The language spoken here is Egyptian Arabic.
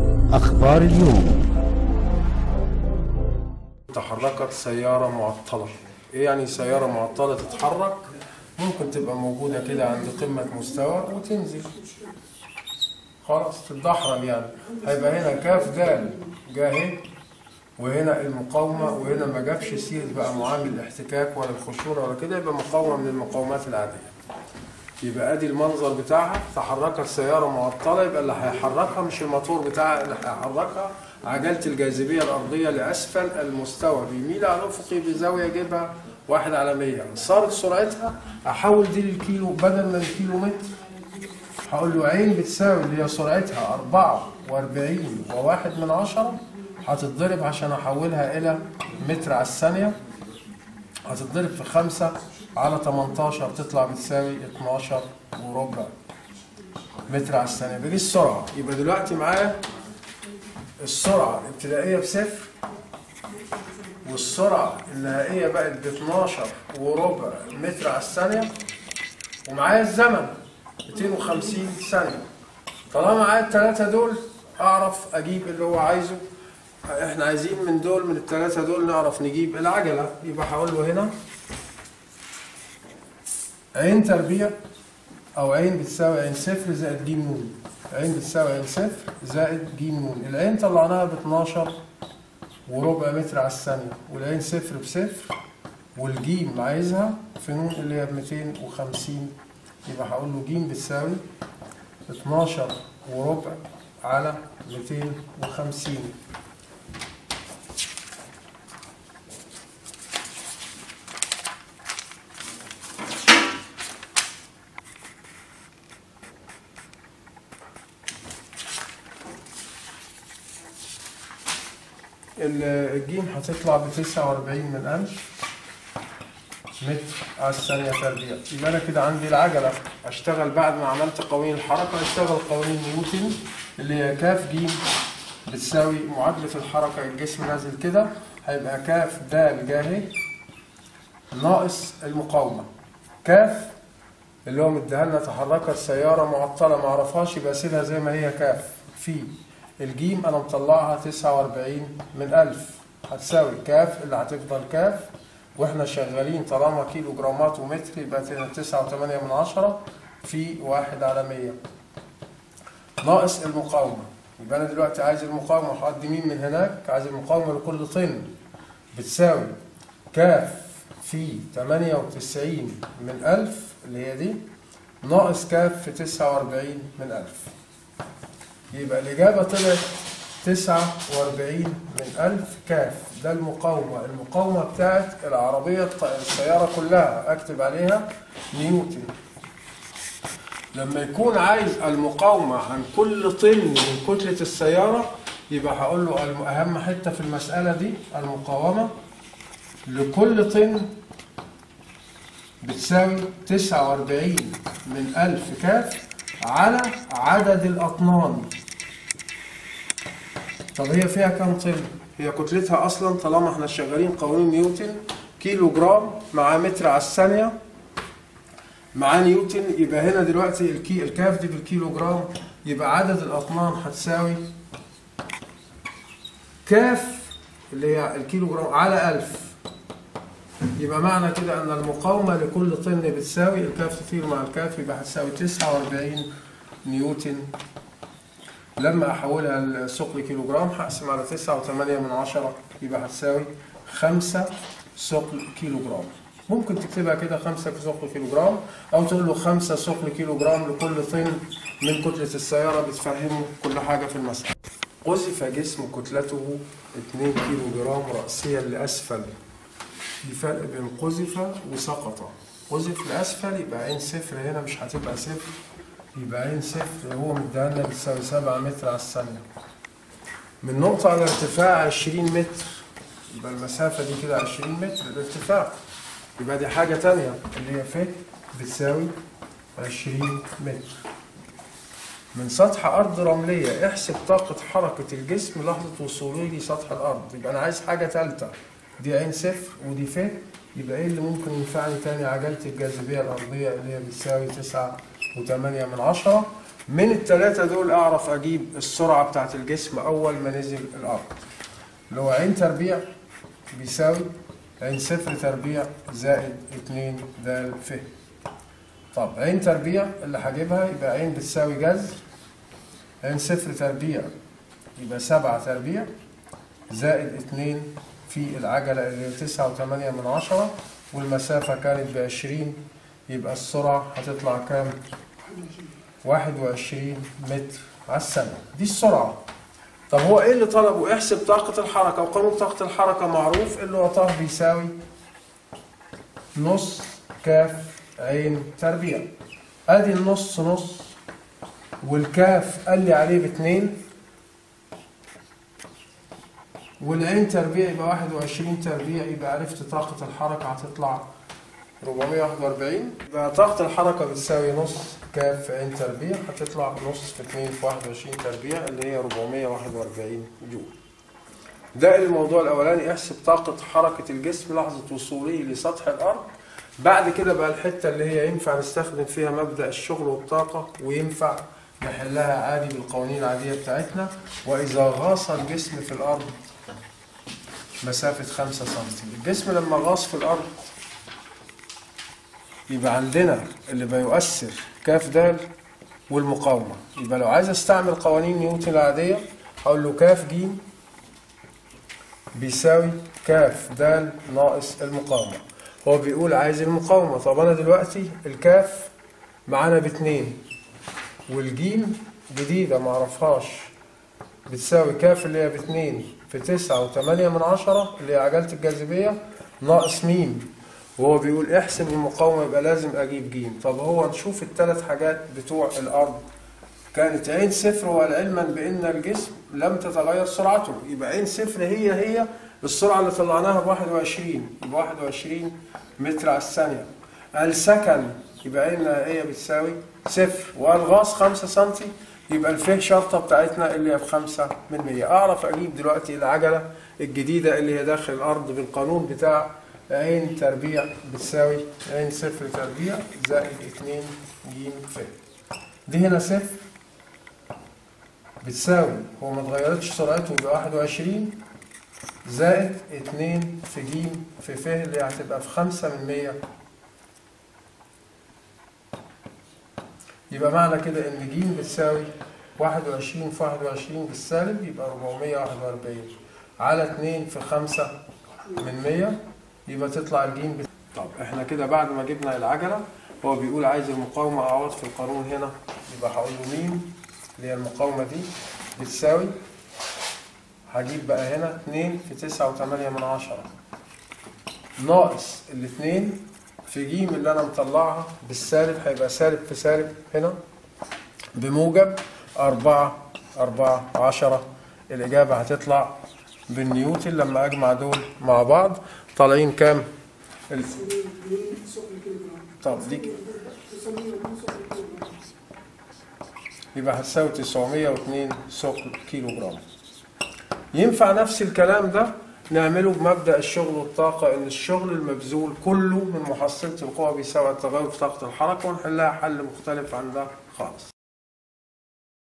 أخبار اليوم تحركت سيارة معطلة ايه يعني سيارة معطلة تتحرك ممكن تبقى موجودة كده عند قمة مستوى وتنزل خلاص تتدحرج يعني هيبقى هنا كاف دال جاهي وهنا المقاومة وهنا ما جابش سيرة بقى معامل الاحتكاك ولا الخشونة ولا كده يبقى مقاومة من المقاومات العادية يبقى ادي المنظر بتاعها تحركت سيارة معطلة يبقى اللي هيحركها مش الموتور بتاعها اللي هيحركها عجلة الجاذبية الأرضية لأسفل المستوى بيميل على الأفقي بزاوية يجيبها واحد على مية صارت سرعتها أحول دي للكيلو بدل من الكيلو متر هقول له عين بتساوي اللي هي سرعتها أربعة وأربعين وواحد من عشرة هتتضرب عشان أحولها إلى متر على الثانية هتتضرب في خمسة على 18 تطلع بتساوي 12 وربع متر على الثانية دي السرعة يبقى دلوقتي معايا السرعة الابتدائية بصفر والسرعة النهائية بقت ب 12 وربع متر على الثانية ومعايا الزمن 250 ثانية طالما معايا الثلاثة دول أعرف أجيب اللي هو عايزه احنا عايزين من دول من الثلاثة دول نعرف نجيب العجلة يبقى هقول له هنا عين تربيع أو عين بتساوي عين صفر زائد ج نون عين بتساوي عين صفر زائد ج نون العين طلعناها ب 12 وربع متر على الثانية والعين صفر بصفر والجيم عايزها في نون اللي هي ب 250 يبقى هقول له ج بتساوي 12 وربع على 250 الجيم هتطلع ب 49 من 1000 متر على الثانية تربيع يبقى أنا كده عندي العجلة أشتغل بعد ما عملت قوانين الحركة أشتغل قوانين نيوتن اللي هي كاف جيم بتساوي معادلة الحركة الجسم نازل كده هيبقى كاف دال جاهي ناقص المقاومة كاف اللي هو مديها لنا تحركت سيارة معطلة ما اعرفهاش يبقى اسيبها زي ما هي كاف في الجيم انا مطلعها 49 من 1000 هتساوي كاف اللي هتفضل كاف واحنا شغالين طالما كيلو جرامات ومتر يبقى 9.8 من عشرة في واحد على 100 ناقص المقاومة يبقى انا دلوقتي عايز المقاومة هحط مين من هناك عايز المقاومة لكل طن بتساوي كاف في 98 من 1000 اللي هي دي ناقص كاف في 49 من 1000 يبقى الإجابة طلعت 49 من 1000 كاف ده المقاومة المقاومة بتاعت العربية الط- السيارة كلها أكتب عليها نيوتن لما يكون عايز المقاومة عن كل طن من كتلة السيارة يبقى هقول له الم- أهم حتة في المسألة دي المقاومة لكل طن بتساوي 49 من 1000 كاف على عدد الأطنان طب هي فيها كام طن؟ هي كتلتها أصلا طالما احنا شغالين قوانين نيوتن كيلو جرام مع متر على الثانية مع نيوتن يبقى هنا دلوقتي الكي الكاف دي بالكيلو جرام يبقى عدد الأطنان هتساوي كاف اللي هي الكيلو جرام على ألف يبقى معنى كده ان المقاومه لكل طن بتساوي الكاف تطير مع الكاف يبقى هتساوي 49 نيوتن لما احولها لثقل كيلو جرام هقسم على 9.8 من عشرة يبقى هتساوي 5 ثقل كيلو جرام ممكن تكتبها كده 5 ثقل كيلو جرام او تقول له 5 ثقل كيلو جرام لكل طن من كتله السياره بتفهمه كل حاجه في المسألة قذف جسم كتلته 2 كيلو جرام رأسيا لأسفل في فرق بين قذف وسقط قذف لأسفل يبقى عين صفر هنا مش هتبقى صفر يبقى عين صفر هو مديها لنا بتساوي 7 متر على الثانية من نقطة على ارتفاع 20 متر يبقى المسافة دي كده 20 متر الارتفاع يبقى دي حاجة تانية اللي هي ف بتساوي 20 متر من سطح أرض رملية احسب طاقة حركة الجسم لحظة وصوله لسطح الأرض يبقى أنا عايز حاجة تالتة دي عين صفر ودي ف يبقى ايه اللي ممكن ينفعني تاني عجلة الجاذبية الأرضية اللي هي بتساوي تسعة وتمانية من عشرة من الثلاثة دول أعرف أجيب السرعة بتاعت الجسم أول ما نزل الأرض اللي هو عين تربيع بيساوي عين صفر تربيع زائد اتنين د ف طب عين تربيع اللي هجيبها يبقى عين بتساوي جذر عين صفر تربيع يبقى سبعة تربيع زائد اتنين في العجلة اللي هي تسعة وتمانية من عشرة والمسافة كانت بعشرين يبقى السرعة هتطلع كام؟ واحد وعشرين متر على الثانية دي السرعة طب هو ايه اللي طلبه؟ احسب طاقة الحركة وقانون طاقة الحركة معروف اللي هو طه بيساوي نص كاف عين تربيع ادي النص نص والكاف قال لي عليه باتنين والعين تربيع يبقى 21 تربيع يبقى عرفت طاقة الحركة هتطلع 441 يبقى طاقة الحركة بتساوي نص كاف عين تربيع هتطلع نص في 2 في 21 تربيع اللي هي 441 جول ده الموضوع الأولاني احسب طاقة حركة الجسم لحظة وصوله لسطح الأرض بعد كده بقى الحتة اللي هي ينفع نستخدم فيها مبدأ الشغل والطاقة وينفع نحلها عادي بالقوانين العادية بتاعتنا وإذا غاص الجسم في الأرض مسافة خمسة سنتي الجسم لما غاص في الأرض يبقى عندنا اللي بيؤثر كاف دال والمقاومة يبقى لو عايز استعمل قوانين نيوتن العادية هقول له كاف جيم بيساوي كاف دال ناقص المقاومة هو بيقول عايز المقاومة طب أنا دلوقتي الكاف معانا باتنين والجيم جديدة معرفهاش بتساوي كاف اللي هي باتنين في تسعة وتمانية من عشرة اللي هي عجلة الجاذبية ناقص ميم وهو بيقول احسب المقاومة يبقى لازم أجيب جيم طب هو نشوف الثلاث حاجات بتوع الأرض كانت عين صفر والعلما بأن الجسم لم تتغير سرعته يبقى عين صفر هي هي السرعة اللي طلعناها ب 21 يبقى 21 متر على الثانية السكن يبقى عين نهائية بتساوي صفر والغاز 5 سنتي يبقى الفه شرطة بتاعتنا اللي هي بخمسة من مية أعرف أجيب دلوقتي العجلة الجديدة اللي هي داخل الأرض بالقانون بتاع عين تربيع بتساوي عين صفر تربيع زائد اتنين جيم ف دي هنا صفر بتساوي هو ما اتغيرتش سرعته يبقى واحد وعشرين زائد اتنين في جيم في ف اللي هتبقى في خمسة من مية يبقى معنى كده ان ج بتساوي 21 في 21 بالسالب يبقى 441 على 2 في 5 من 100 يبقى تطلع الجيم بت... طب احنا كده بعد ما جبنا العجلة هو بيقول عايز المقاومة اعوض في القانون هنا يبقى هقول له مين اللي هي المقاومة دي بتساوي هجيب بقى هنا 2 في 9 و8 من 10 ناقص الاثنين في جيم اللي انا مطلعها بالسالب هيبقى سالب في سالب هنا بموجب أربعة أربعة عشرة الإجابة هتطلع بالنيوتن لما أجمع دول مع بعض طالعين كام؟ ال... طب دي يبقى هتساوي 902 ثقل كيلو جرام ينفع نفس الكلام ده نعمله بمبدأ الشغل والطاقة إن الشغل المبذول كله من محصلة القوى بيساوي التغير في طاقة الحركة ونحلها حل مختلف عن ده خالص